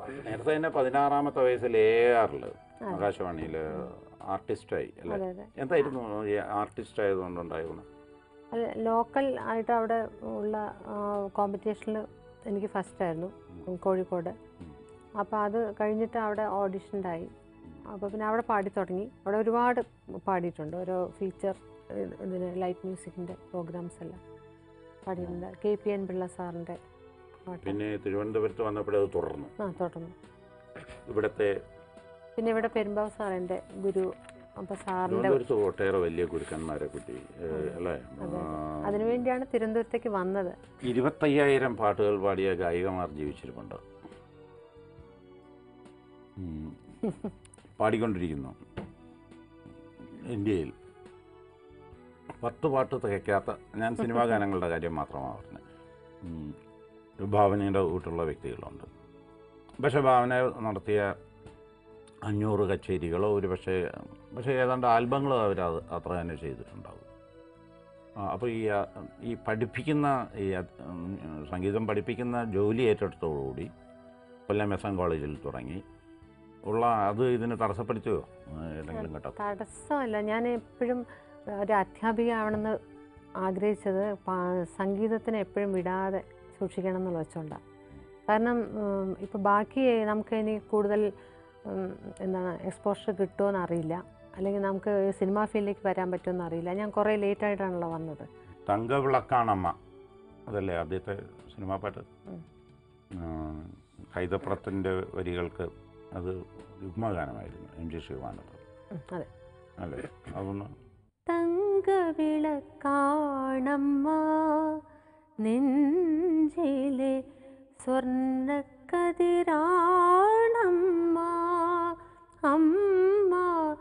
നേരത്തെ തന്നെ പതിനാറാമത്തെ വയസ്സിൽ എ ആറിൽ ആകാശവാണിയിൽ ആർട്ടിസ്റ്റായി അല്ലേ അതെ അതെ എന്തായിരുന്നു ഈ ആർട്ടിസ്റ്റ് ആയതുകൊണ്ടുണ്ടായ ഗുണം അല്ല ലോക്കൽ ആയിട്ട് അവിടെ ഉള്ള കോമ്പറ്റീഷനിൽ എനിക്ക് ഫസ്റ്റ് ആയിരുന്നു കോഴിക്കോട് അപ്പോൾ അത് കഴിഞ്ഞിട്ട് അവിടെ ഓഡിഷൻ്റായി അപ്പോൾ പിന്നെ അവിടെ പാടി തുടങ്ങി അവിടെ ഒരുപാട് പാടിയിട്ടുണ്ട് ഓരോ ഫീച്ചർ ഇതിന് ലൈറ്റ് മ്യൂസിക്കിൻ്റെ പ്രോഗ്രാംസ് എല്ലാം പാടിയിട്ടുണ്ട് കെ പി എൻ പിള്ള സാറിൻ്റെ പാട്ട് പിന്നെ തിരുവനന്തപുരത്ത് വന്നപ്പോഴേ അത് തുടർന്നു ആ തുടർന്നു ഇവിടുത്തെ പിന്നെ ഇവിടെ പെരുമ്പാവ് സാറിൻ്റെ ഗുരു അപ്പോൾ സാറിൻ്റെ തിരുവനന്തപുരത്ത് ഒട്ടേറെ വലിയ ഗുരുക്കന്മാരെ കിട്ടി ഏഹ്, അല്ലേ ആ, അതിനുവേണ്ടിയാണ് തിരുവനന്തപുരത്തേക്ക് വന്നത് ഇരുപത്തയ്യായിരം പാട്ടുകൾ പാടിയ ഗായികമാർ ജീവിച്ചിരിപ്പുണ്ട് ഉം. പാടിക്കൊണ്ടിരിക്കുന്നു ഇന്ത്യയിൽ പത്ത് പാട്ട് തികയ്ക്കാത്ത ഞാൻ സിനിമാ ഗാനങ്ങളുടെ കാര്യം മാത്രമാണ് പറഞ്ഞത് ഉം. ഭാവനയുടെ കൂട്ടുള്ള വ്യക്തികളുണ്ട് പക്ഷേ ഭാവന നടത്തിയ അഞ്ഞൂറ് കച്ചേരികളോ ഒരു പക്ഷേ പക്ഷേ ഏതാണ്ട് ആൽബങ്ങളും അവർ അത് അത്ര തന്നെ ചെയ്തിട്ടുണ്ടാവും അപ്പോൾ ഈ ആ, ഈ പഠിപ്പിക്കുന്ന ഈ ആ, ഉം, സംഗീതം പഠിപ്പിക്കുന്ന ജോലി ഏറ്റെടുത്തോടുകൂടി കൊല്ലം എസ് എൻ കോളേജിൽ തുടങ്ങി ഉള്ള അത് ഇതിന് തടസ്സപ്പെടുത്തുകയോ ഏതെങ്കിലും ഘട്ടം തടസ്സമല്ല ഞാൻ എപ്പോഴും ഒരു അധ്യാപിക ആവണമെന്ന് ആഗ്രഹിച്ചത് പാ- സംഗീതത്തിനെ എപ്പോഴും വിടാതെ സൂക്ഷിക്കണം എന്നുള്ള വെച്ചുകൊണ്ടാണ് കാരണം ഇപ്പോൾ ബാക്കി നമുക്ക് ഇനി കൂടുതൽ ഉം, എന്താണ് എക്സ്പോഷർ കിട്ടുമോ അറിയില്ല അല്ലെങ്കിൽ നമുക്ക് സിനിമാ ഫീൽഡിലേക്ക് വരാൻ പറ്റുമെന്ന് അറിയില്ല ഞാൻ കുറേ ലേറ്റ് ആയിട്ടാണല്ലോ വന്നത് തങ്കവിളക്കാണമ്മ അതല്ലേ ആദ്യത്തെ സിനിമാ പാട്ട് ഉം. കൈതപ്രത്തിൻ്റെ വരികൾക്ക് അത് യുഗ്മഗാനമായിരുന്നു എം ജി ശിവാനന്ദ ഉം, അതെ അല്ലേ അതൊന്ന് തങ്കവിളക്കാണമ്മ നെഞ്ചിലെ സ്വർണ്ണക്കതിരാണമ്മ അമ്മ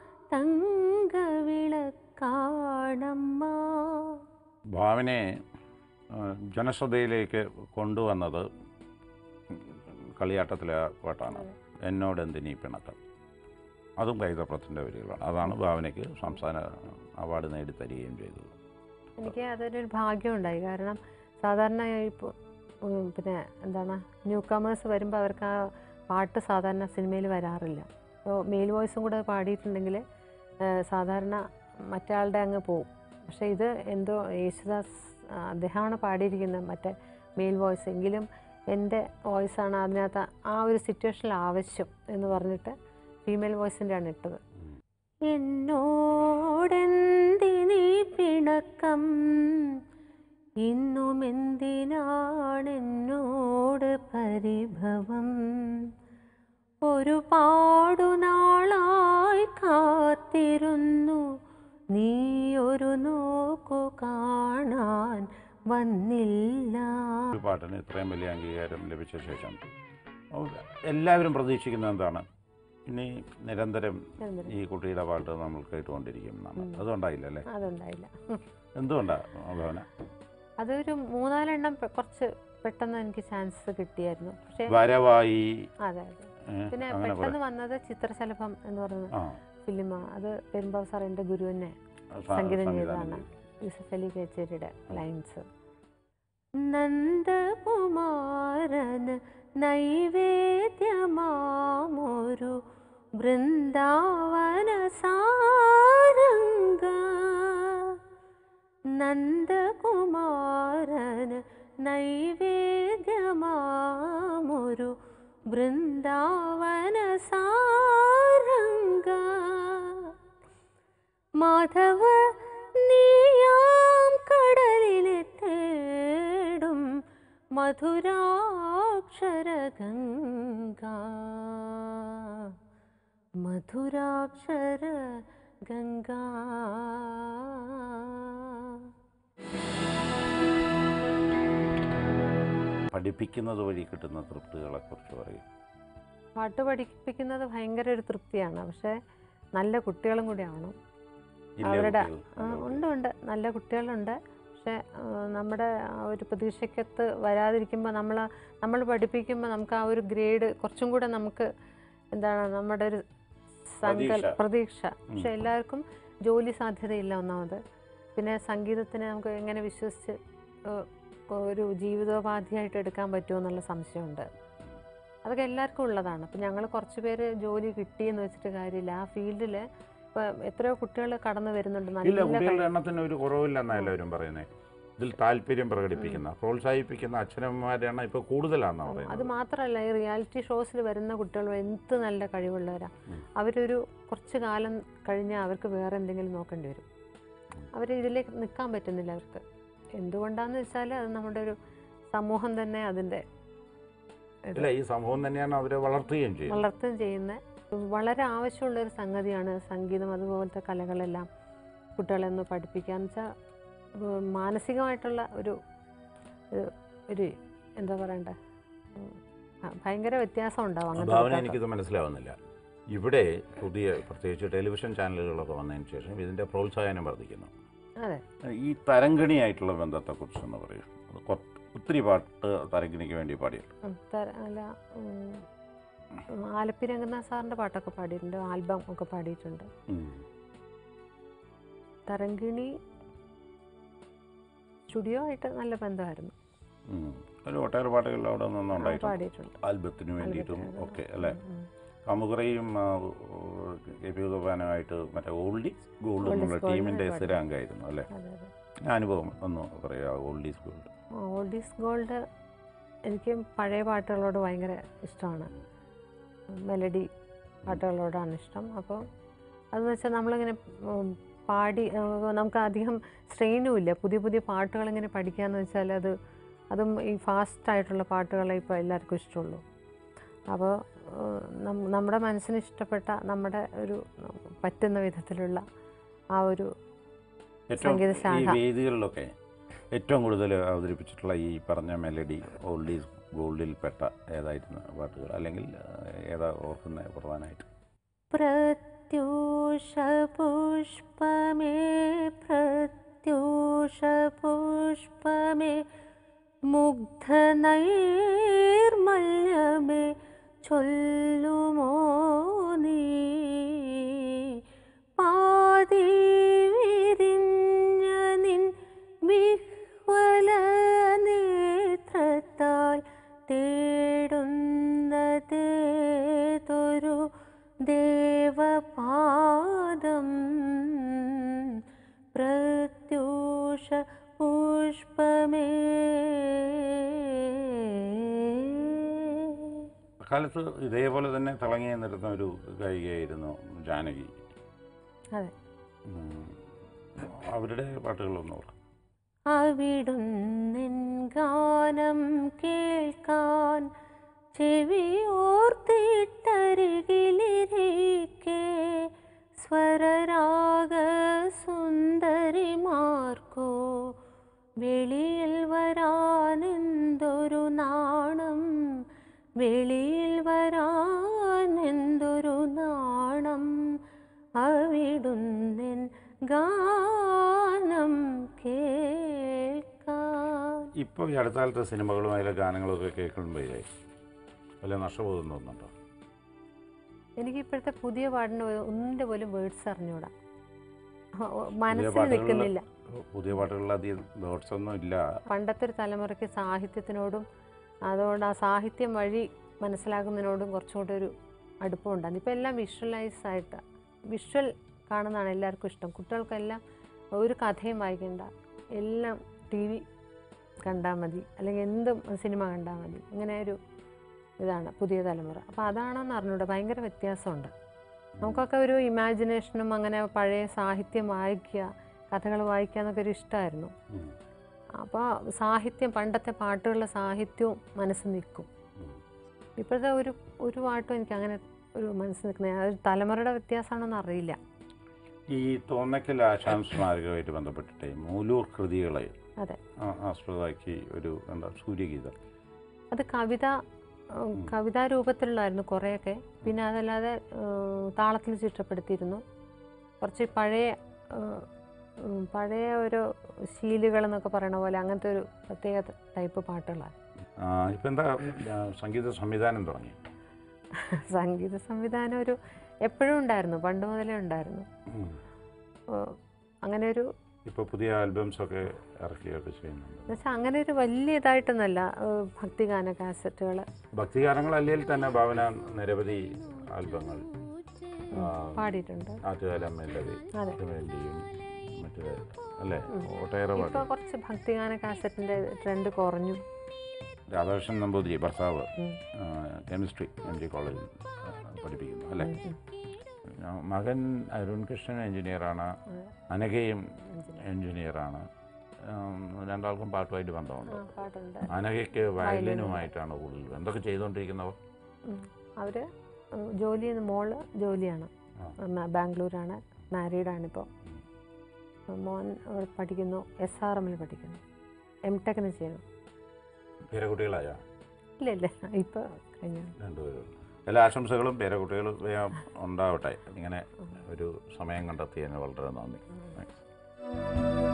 തങ്കവിളക്കാണമ്മ ഭാവനയെ ആ, ജനശ്രദ്ധയിലേക്ക് കൊണ്ടുവന്നത് കളിയാട്ടത്തിലെ ആ പാട്ടാണ് എന്നോട് എന്തിനീ പിണക്കം അതും കൈതപ്രത്തിൻ്റെ വരികളാണ് അതാണ് ഭാവനയ്ക്ക് സംസ്ഥാന അവാർഡ് നേടിത്തരികയും ചെയ്തത് എനിക്ക് അതൊരു ഭാഗ്യമുണ്ടായി കാരണം സാധാരണ ഇപ്പോൾ പിന്നെ എന്താണ് ന്യൂ കമേഴ്സ് വരുമ്പോൾ അവർക്ക് ആ പാട്ട് സാധാരണ സിനിമയിൽ വരാറില്ല അപ്പോൾ മെയിൽ വോയിസും കൂടെ പാടിയിട്ടുണ്ടെങ്കിൽ സാധാരണ മറ്റയാളുടെ അങ്ങ് പോവും പക്ഷേ ഇത് എന്തോ യേശുദാസ് ആ, അദ്ദേഹമാണ് പാടിയിരിക്കുന്നത് മറ്റേ മെയിൽ വോയിസ് എങ്കിലും എൻ്റെ വോയിസാണ് അതിനകത്ത് ആ ഒരു സിറ്റുവേഷനിൽ ആവശ്യം എന്ന് പറഞ്ഞിട്ട് ഫീമെയിൽ വോയിസിൻ്റെയാണ് ഇട്ടത് എന്നോടെന്തിനീ പിണക്കം ഇന്നും എന്തിനാണെന്നോട് പരിഭവം ഒരുപാടു നാളായി കാത്തിരുന്നു നീ ഒരു നോക്കു കാണാൻ വന്നില്ല ഒരു പാട്ടിന് ഇത്രയും വലിയ അംഗീകാരം ലഭിച്ച ശേഷം ഓ, എല്ലാവരും പ്രതീക്ഷിക്കുന്നത് എന്താണ് ഇനി നിരന്തരം എന്തിന്? ഈ കുട്ടിയുടെ പാട്ട് നമ്മൾ കേട്ടുകൊണ്ടിരിക്കും നമ്മൾ അതുകൊണ്ടായില്ല അല്ലേ അതുണ്ടായില്ല എന്തുകൊണ്ടാണ് ഭാവന അതൊരു മൂന്നാലെണ്ണം പെ- കുറച്ച് പെട്ടെന്ന് എനിക്ക് ചാൻസ് കിട്ടിയായിരുന്നു പക്ഷേ വരവായി അതെ അതെ ഏ, പിന്നെ അങ്ങനെ കുറെ പെട്ടെന്ന് വന്നത് ചിത്രശലഭം എന്ന് പറയുന്ന ആ ഫിലിമാണ് അത് പെരുമ്പാവ് സാർ എൻ്റെ ഗുരു തന്നെ സ- സംഗീതം സംവിധാനം ചെയ്തതാണ് ചെയ്തു. യൂസഫ് അലി കേച്ചേരിയുടെ ലൈൻസ് നന്ദകുമാരന് നൈവേദ്യമാമൊരു ബൃന്ദാവന സാരംഗ നന്ദകുമാരന് നൈവേദ്യമാമൊരു ബൃന്ദാവന സാരംഗ മാധവ നീയാം കടലിനെ തേടും മധുരാക്ഷര ഗംഗ മധുരാക്ഷര ഗംഗ പഠിപ്പിക്കുന്നത് വഴി കിട്ടുന്ന തൃപ്തികളെ കുറിച്ച് പറയും പാട്ട് പഠിപ്പിക്കുന്നത് ഭയങ്കര ഒരു തൃപ്തിയാണ് പക്ഷേ നല്ല കുട്ടികളും കൂടി ആവണം ഇല്ലേ അവരുടെ കുട്ടികൾ? ആ, നല്ല ഉണ്ട് ഉണ്ട് നല്ല കുട്ടികളുണ്ട് പക്ഷേ ആ, നമ്മുടെ ആ ഒരു പ്രതീക്ഷയ്ക്കത്ത് വരാതിരിക്കുമ്പോൾ നമ്മൾ നമ്മൾ പഠിപ്പിക്കുമ്പോൾ നമുക്ക് ആ ഒരു ഗ്രേഡ് കുറച്ചും കൂടെ നമുക്ക് എന്താണ് നമ്മുടെ ഒരു സങ്കൽ പ്രതീക്ഷ. പ്രതീക്ഷ പക്ഷെ എല്ലാവർക്കും ജോലി സാധ്യതയില്ല ഒന്നാമത് പിന്നെ സംഗീതത്തിനെ നമുക്ക് എങ്ങനെ വിശ്വസിച്ച് ഏ, ഒരു ജീവിതോപാധിയായിട്ട് എടുക്കാൻ പറ്റുമോ എന്നുള്ള സംശയമുണ്ട് അതൊക്കെ എല്ലാവർക്കും ഉള്ളതാണ് അപ്പം ഞങ്ങൾ കുറച്ച് പേര് ജോലി കിട്ടിയെന്ന് വെച്ചിട്ട് കാര്യമില്ല ആ ഫീൽഡിൽ ഇപ്പം എത്രയോ കുട്ടികൾ കടന്നു വരുന്നുണ്ട് ഇല്ല നല്ല കുട്ടികളുടെ കഴിവ്. എണ്ണത്തിന് ഒരു കുറവില്ലെന്നാണ് എല്ലാവരും പറയുന്നത് ഇതിൽ താല്പര്യം പ്രകടിപ്പിക്കുന്ന പ്രോത്സാഹിപ്പിക്കുന്ന അച്ഛനമ്മമാരാണ് ഇപ്പോൾ കൂടുതലാണെന്നാണ് അത് പറയുന്നത് മാത്രമല്ല ഈ റിയാലിറ്റി ഷോസിൽ വരുന്ന കുട്ടികൾ എന്ത് നല്ല കഴിവുള്ളവരാ ഉം. അവരൊരു കുറച്ച് കാലം കഴിഞ്ഞാൽ അവർക്ക് വേറെ എന്തെങ്കിലും നോക്കേണ്ടി വരും അവർ ഇതിലേക്ക് നിൽക്കാൻ പറ്റുന്നില്ല അവർക്ക് എന്തുകൊണ്ടാന്ന് വെച്ചാൽ അത് നമ്മുടെ ഒരു സമൂഹം തന്നെ അതിൻ്റെ ഇത് ഇല്ല ഈ സംഭവം തന്നെയാണ് അവരെ വളർത്തുകയും ചെയ്യുന്നത് വളർത്തുകയും ചെയ്യുന്ന വളരെ ആവശ്യമുള്ള ഒരു സംഗതിയാണ് സംഗീതം അതുപോലത്തെ കലകളെല്ലാം കുട്ടികളെ ഒന്ന് പഠിപ്പിക്കുക എന്ന് വെച്ചാൽ മാനസികമായിട്ടുള്ള ഒരു ഒരു- ഒരു എന്താ പറയണ്ടേ ഉം, ആ, ഭയങ്കര വ്യത്യാസം ഉണ്ടാവും അങ്ങനത്തെ ഭാവന കുട്ടികൾക്ക്. എനിക്കിത് മനസ്സിലാവുന്നില്ല ഇവിടെ പുതിയ പ്രത്യേകിച്ച് ടെലിവിഷൻ ചാനലുകളൊക്കെ വന്നതിന് ശേഷം ഇതിൻ്റെ പ്രോത്സാഹനം വർദ്ധിക്കുന്നു അതെ ഈ തരംഗിണിയായിട്ടുള്ള ബന്ധത്തെക്കുറിച്ചൊന്ന് പറയൂ അത് കൊ- ഒത്തിരി പാട്ട് തരംഗിണിക്ക് വേണ്ടി പാടിയിട്ടുണ്ട് ഉം, തര- അല്ല ഉം, ഉം, ആലപ്പി രംഗനാഥ് സാറിൻ്റെ പാട്ടൊക്കെ പാടിയിട്ടുണ്ട് ആൽബം ഒക്കെ പാടിയിട്ടുണ്ട് തരങ്കിണി സ്റ്റുഡിയോ ആയിട്ട് നല്ല ബന്ധമായിരുന്നു ഒരു ഒട്ടേറെ പാട്ടുകൾ അവിടെ ആ, നിന്നുണ്ടായിട്ടുണ്ട് പാടിയിട്ടുണ്ട് ആൽബത്തിന് വേണ്ടിയിട്ടും ആൽബത്തിന്, ഒക്കെ അല്ലേ ഉം, ഉം. കാമുകുറയും കെ പി ഉദപാനുമായിട്ട് മറ്റേ ഓൾഡീസ് ഗോൾഡ് Old is എന്നുള്ള Gold ടീമിൻ്റെ പാടി. സ്ഥിരാംഗമായിരുന്നു അല്ലേ അതെ അതെ ആ അനുഭവം ഒന്ന് പറയാ oldies gold old is gold എനിക്ക് പഴയ പാട്ടുകളോട് ഭയങ്കര ഇഷ്ടമാണ് മെലഡി പാട്ടുകളോടാണ് ഇഷ്ടം അപ്പോൾ അതെന്ന് വെച്ചാൽ നമ്മളിങ്ങനെ ഉം, പാടി ഏഹ്, നമുക്ക് അധികം സ്ട്രെയിനും ഇല്ല പുതിയ പുതിയ പാട്ടുകൾ ഇങ്ങനെ പഠിക്കാന്ന് വെച്ചാൽ അത് അതും ഈ ഫാസ്റ്റ് ആയിട്ടുള്ള പാട്ടുകളെ ഇപ്പോൾ എല്ലാവർക്കും ഇഷ്ടമുള്ളൂ അപ്പോൾ ഏഹ്, നം- നമ്മുടെ മനസ്സിന് ഇഷ്ടപ്പെട്ട നമ്മുടെ ഒരു പറ്റുന്ന വിധത്തിലുള്ള ആ ഒരു ഏറ്റവും സംഗീത ഈ ശാഖ. വേദികളിലൊക്കെ ഏറ്റവും കൂടുതൽ അവതരിപ്പിച്ചിട്ടുള്ള ഈ പറഞ്ഞ മെലഡി ഓൾഡീസ് ഗോൾഡിൽപ്പെട്ട ഏതായിരുന്നു പാട്ടുകൾ അല്ലെങ്കിൽ ആ, ഏതാ ഓർക്കുന്ന പ്രധാനമായിട്ട് പ്രത്യൂഷപുഷ്പമേ പ്രത്യൂഷപുഷ്പമേ മുഗ്ധനൈർമല്യമേ ചൊല്ലുമോ നീ പാതി വിരിഞ്ഞ നിൻ വിഹ്വല നേത്രത്താൽ തേടുന്നതേതൊരു ദേവപാദം പ്രത്യൂഷ പുഷ്പമേ അക്കാലത്ത് ഇതേപോലെ തന്നെ തിളങ്ങി നിന്നിരുന്ന ഒരു ഗായികയായിരുന്നു ജാനകി അതെ ഉം. അവരുടെ പാട്ടുകളൊന്നും പറ അവിടുന്നിൻ ഗാനം കേൾക്കാൻ ചെവിയോർത്തിട്ടരികിലിരിക്കെ സ്വരരാഗ സുന്ദരിമാർക്കോ വെളിയിൽ വരാനെന്തൊരു നാണം വെളിയിൽ വരാനെന്തൊരു നാണം അവിടുന്നിൻ ഗാനം കേൾക്കാൻ ഇപ്പോൾ ഈ അടുത്ത കാലത്തെ സിനിമകളും അതിലെ ഗാനങ്ങളൊക്കെ കേൾക്കുമ്പോഴേ വല്ല നഷ്ടബോധം തോന്നുന്നുണ്ടോ എനിക്ക് ഇപ്പോഴത്തെ പുതിയ പാട്ടിന് ഒരു- ഒന്നിൻ്റെ പോലും വേർഡ്സ് അറിഞ്ഞൂടാ പുതിയ മനസ്സിൽ പാട്ടുകളിൽ നിൽക്കുന്നില്ല പുതിയ പാട്ടുകളിൽ അധികം വേർഡ്സ് ഒന്നും ഇല്ല പണ്ടത്തെ ഒരു തലമുറയ്ക്ക് സാഹിത്യത്തിനോടും അതുകൊണ്ട് ആ സാഹിത്യം വഴി മനസ്സിലാക്കുന്നതിനോടും കുറച്ചും കൂടെ ഒരു അടുപ്പമുണ്ടായിരുന്നു ഇപ്പോൾ എല്ലാം വിഷ്വലൈസ് ആയിട്ട് വിഷ്വൽ കാണുന്നതാണ് എല്ലാവർക്കും ഇഷ്ടം കുട്ടികൾക്കെല്ലാം ഒരു കഥയും വായിക്കണ്ട എല്ലാം ടി വി കണ്ടാൽ മതി അല്ലെങ്കിൽ എന്തും സിനിമ കണ്ടാൽ മതി ഇങ്ങനെ ഒരു ഇതാണ് പുതിയ തലമുറ അപ്പോൾ അതാണെന്ന് അറിഞ്ഞൂടെ ഭയങ്കര വ്യത്യാസമുണ്ട് നമുക്കൊക്കെ ഒരു ഇമാജിനേഷനും അങ്ങനെ പഴയ സാഹിത്യം വായിക്കുക കഥകൾ വായിക്കുക എന്നൊക്കെ ഒരു ഇഷ്ടമായിരുന്നു ഉം. അപ്പോൾ സാഹിത്യം പണ്ടത്തെ പാട്ടുകളുടെ സാഹിത്യവും മനസ്സിൽ നിൽക്കും ഉം. ഇപ്പോഴത്തെ ഒരു ഒരു പാട്ടും എനിക്ക് അങ്ങനെ ഒരു മനസ്സിൽ നിൽക്കുന്ന അത് തലമുറയുടെ വ്യത്യാസമാണെന്ന് അറിയില്ല ഈ തോന്നക്കൽ ആശാൻ സ്മാരകമായിട്ട് ബന്ധപ്പെട്ടിട്ട് മൂലൂർ കൃതികളെ അതെ. ആ- ആസ്പദമാക്കി ഒരു എന്താ സൂര്യഗീതം അത് കവിത ഉം, കവിതാ രൂപത്തിലുള്ളായിരുന്നു കുറേയൊക്കെ പിന്നെ അതല്ലാതെ ഉം, താളത്തിൽ ചിട്ടപ്പെടുത്തിയിരുന്നു കുറച്ച് പഴയ ഉം, ഉം, പഴയ ഒരു ശീലുകൾ എന്നൊക്കെ പറയണ പോലെ അങ്ങനത്തെ ഒരു പ്രത്യേക ടൈപ്പ് പാട്ടുകളാണ് ഇപ്പം എന്താ ആ, സംഗീത സംവിധാനം തുടങ്ങി സംഗീത സംവിധാനം ഒരു എപ്പോഴും ഉണ്ടായിരുന്നു പണ്ട് മുതലേ ഉണ്ടായിരുന്നു ഉം. ഓ, അങ്ങനെ ഒരു ഇപ്പോൾ പുതിയ ആൽബംസ് ഒക്കെ ഇറക്കുകയൊക്കെ ചെയ്യുന്നുണ്ട് എന്നുവെച്ചാൽ അങ്ങനെ ഒരു വലിയ ഇതായിട്ടൊന്നല്ല ഏഹ് ഭക്തിഗാന കാസറ്റുകൾ ഭക്തിഗാനങ്ങളല്ലെങ്കിൽ തന്നെ ഭാവന നിരവധി ആൽബങ്ങൾ ആ, പാടിയിട്ടുണ്ട് ആറ്റുകാലമ്മേൻ്റെ അതെ. വേണ്ടിയും മറ്റേ അല്ലേ ഒട്ടേറെ പാട്ട് ഇപ്പോൾ കുറച്ച് ഭക്തിഗാന കാസറ്റിൻ്റെ ട്രെൻഡ് കുറഞ്ഞു രാധാകൃഷ്ണൻ നമ്പൂതിരി ഭർത്താവ് ഉം. കെമിസ്ട്രി എം ജി കോളേജിൽ ആ, പഠിപ്പിക്കുന്നു അല്ലേ ഉം. ഞാൻ മകൻ അരുൺ കൃഷ്ണൻ എഞ്ചിനീയറാണ് അനഘയും എഞ്ചിനീയറാണ് ഉം, രണ്ടാൾക്കും പാട്ടുമായിട്ട് ബന്ധമുണ്ട് ആ പാട്ടുണ്ട് അനഘയ്ക്ക് വയലിനുമായിട്ടാണ് കൂടുതൽ എന്തൊക്കെ ചെയ്തുകൊണ്ടിരിക്കുന്നവർ അവർ ജോലി ചെയ്യുന്ന മോള് ജോലിയാണ് ആ. മ- ബാംഗ്ലൂരാണ് മാരീഡാണിപ്പോൾ മോൻ അവിടെ പഠിക്കുന്നു എസ് ആർ എമ്മിൽ പഠിക്കുന്നു എം ടെക്കിന് ചെയ്യുന്നു പേരക്കുട്ടികളായ ഇല്ല ഇല്ല ഇപ്പോൾ കഴിഞ്ഞു രണ്ടുപേരും എല്ലാ ആശംസകളും പേരക്കുട്ടികളും വേഗം ഉണ്ടാവട്ടെ ഇങ്ങനെ ഒരു സമയം കണ്ടെത്തിയതിന് വളരെ നന്ദി Thanks.